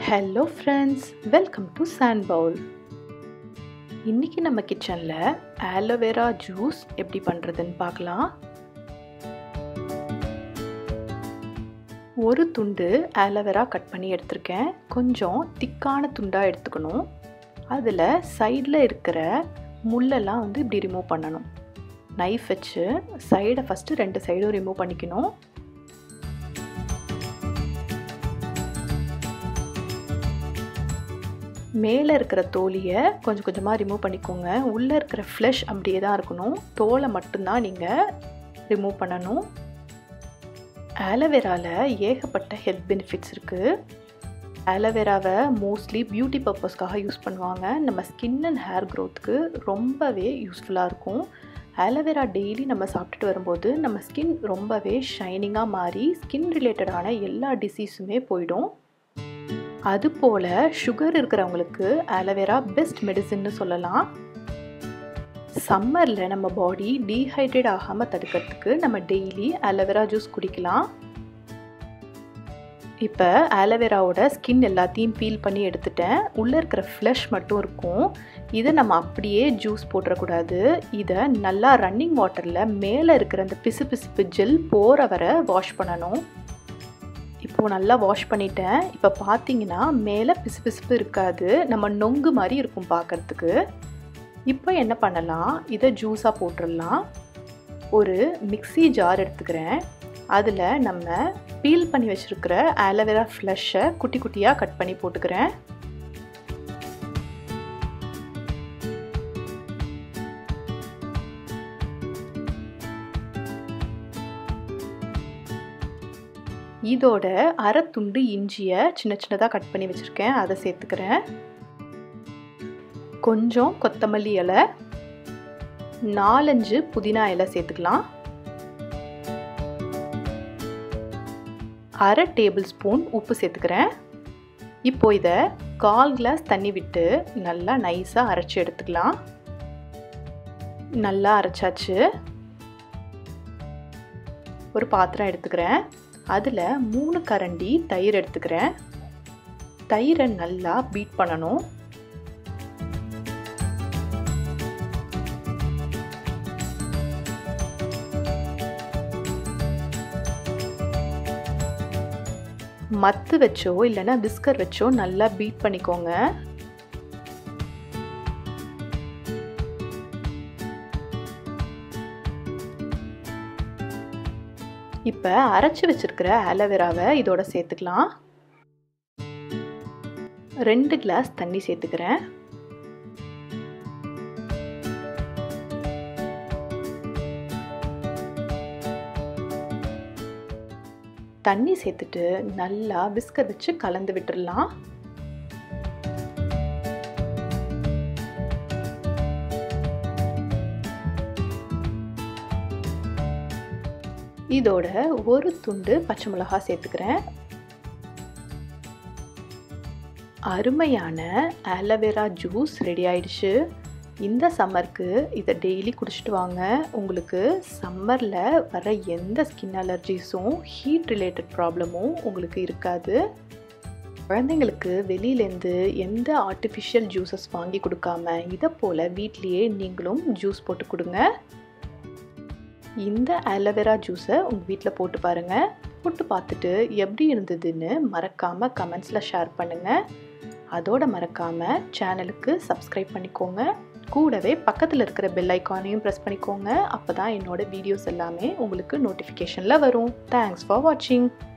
hello friends welcome to sand bowl இன்றைக்கி நம்ம கிச்சனில் ஆலோவேரா ஜூஸ் எப்படி பண்ணுறதுன்னு பார்க்கலாம் ஒரு துண்டு ஆலோவேரா கட் பண்ணி எடுத்திருக்கேன் கொஞ்சம் திக்கான துண்டாக எடுத்துக்கணும் அதில் சைடில் இருக்கிற முள்ளெல்லாம் வந்து இப்படி ரிமூவ் பண்ணணும் நைஃப் வச்சு சைடை ஃபஸ்ட்டு ரெண்டு சைடும் ரிமூவ் பண்ணிக்கணும் மேலே இருக்கிற தோலியை கொஞ்சம் கொஞ்சமாக ரிமூவ் பண்ணிக்கோங்க உள்ளே இருக்கிற ஃப்ளஷ் அப்படியே தான் இருக்கணும் தோலை மட்டும்தான் நீங்கள் ரிமூவ் பண்ணணும் ஆலோவேராவில் ஏகப்பட்ட ஹெல்த் பெனிஃபிட்ஸ் இருக்குது ஆலோவேராவை மோஸ்ட்லி பியூட்டி பர்பஸ்க்காக யூஸ் பண்ணுவாங்க நம்ம ஸ்கின் அண்ட் ஹேர் க்ரோத்துக்கு ரொம்பவே யூஸ்ஃபுல்லாக இருக்கும் ஆலோவேரா டெய்லி நம்ம சாப்பிட்டுட்டு வரும்போது நம்ம ஸ்கின் ரொம்பவே ஷைனிங்காக மாறி ஸ்கின் ரிலேட்டடான எல்லா டிசீஸுமே போயிடும் அதுபோல் சுகர் இருக்கிறவங்களுக்கு ஆலோவேரா பெஸ்ட் மெடிசின்னு சொல்லலாம் சம்மரில் நம்ம பாடி டீஹைட்ரேட் ஆகாமல் தடுக்கிறதுக்கு நம்ம டெய்லி ஆலோவேரா ஜூஸ் குடிக்கலாம் இப்போ ஆலோவேராவோட ஸ்கின் எல்லாத்தையும் பீல் பண்ணி எடுத்துட்டேன் உள்ளே இருக்கிற ஃப்ளஷ் மட்டும் இருக்கும் இதை நம்ம அப்படியே ஜூஸ் போட்டுறக்கூடாது இதை நல்லா ரன்னிங் வாட்டரில் மேலே இருக்கிற அந்த பிசு பிசுப்பு ஜெல் போகிற வரை வாஷ் பண்ணணும் இப்போது நல்லா வாஷ் பண்ணிட்டேன் இப்போ பார்த்தீங்கன்னா மேலே பிசுபிசுப்பு இருக்காது நம்ம நொங்கு மாதிரி இருக்கும் பார்க்குறதுக்கு இப்போ என்ன பண்ணலாம் இதை ஜூஸாக போட்டுடலாம் ஒரு மிக்சி ஜார் எடுத்துக்கிறேன் அதில் நம்ம பீல் பண்ணி வச்சுருக்கிற ஆலோவேரா ஃப்ளஷை குட்டி குட்டியாக கட் பண்ணி போட்டுக்கிறேன் இதோட அரை துண்டு இஞ்சியை சின்ன சின்னதாக கட் பண்ணி வச்சுருக்கேன் அதை சேர்த்துக்கிறேன் கொஞ்சம் கொத்தமல்லி இலை நாலஞ்சு புதினா இலை சேர்த்துக்கலாம் அரை டேபிள் ஸ்பூன் உப்பு சேர்த்துக்கிறேன் இப்போ இதை கால் கிளாஸ் தண்ணி விட்டு நல்லா நைஸாக அரைச்சி எடுத்துக்கலாம் நல்லா அரைச்சாச்சு ஒரு பாத்திரம் எடுத்துக்கிறேன் அதில் மூணு கரண்டி தயிர் எடுத்துக்கிறேன் தயிரை நல்லா பீட் பண்ணணும் மத்து வச்சோ இல்லைன்னா பிஸ்கர் வச்சோ நல்லா பீட் பண்ணிக்கோங்க இப்போ அரைச்சி வச்சிருக்கிற ஆலோவேராவை இதோட சேர்த்துக்கலாம் ரெண்டு கிளாஸ் தண்ணி சேர்த்துக்கிறேன் தண்ணி சேர்த்துட்டு நல்லா பிஸ்கட் வச்சு கலந்து விட்டுடலாம் இதோட ஒரு துண்டு பச்சை மிளகா சேர்த்துக்கிறேன் அருமையான ஆலோவேரா ஜூஸ் ரெடி ஆயிடுச்சு இந்த சம்மருக்கு இதை டெய்லி குடிச்சிட்டு வாங்க உங்களுக்கு சம்மரில் வர எந்த ஸ்கின் அலர்ஜிஸும் ஹீட் ரிலேட்டட் ப்ராப்ளமும் உங்களுக்கு இருக்காது குழந்தைங்களுக்கு வெளியிலேருந்து எந்த ஆர்டிஃபிஷியல் ஜூஸஸ் வாங்கி கொடுக்காம இதை போல் வீட்லேயே நீங்களும் ஜூஸ் போட்டு கொடுங்க இந்த ஆலோவேரா ஜூஸை உங்கள் வீட்டில் போட்டு பாருங்கள் போட்டு பார்த்துட்டு எப்படி இருந்ததுன்னு மறக்காமல் கமெண்ட்ஸில் ஷேர் பண்ணுங்கள் அதோட மறக்காமல் சேனலுக்கு சப்ஸ்கிரைப் பண்ணிக்கோங்க கூடவே பக்கத்தில் இருக்கிற பெல் ஐக்கானையும் ப்ரெஸ் பண்ணிக்கோங்க அப்போ தான் என்னோடய வீடியோஸ் எல்லாமே உங்களுக்கு நோட்டிஃபிகேஷனில் வரும் தேங்க்ஸ் ஃபார் வாட்சிங்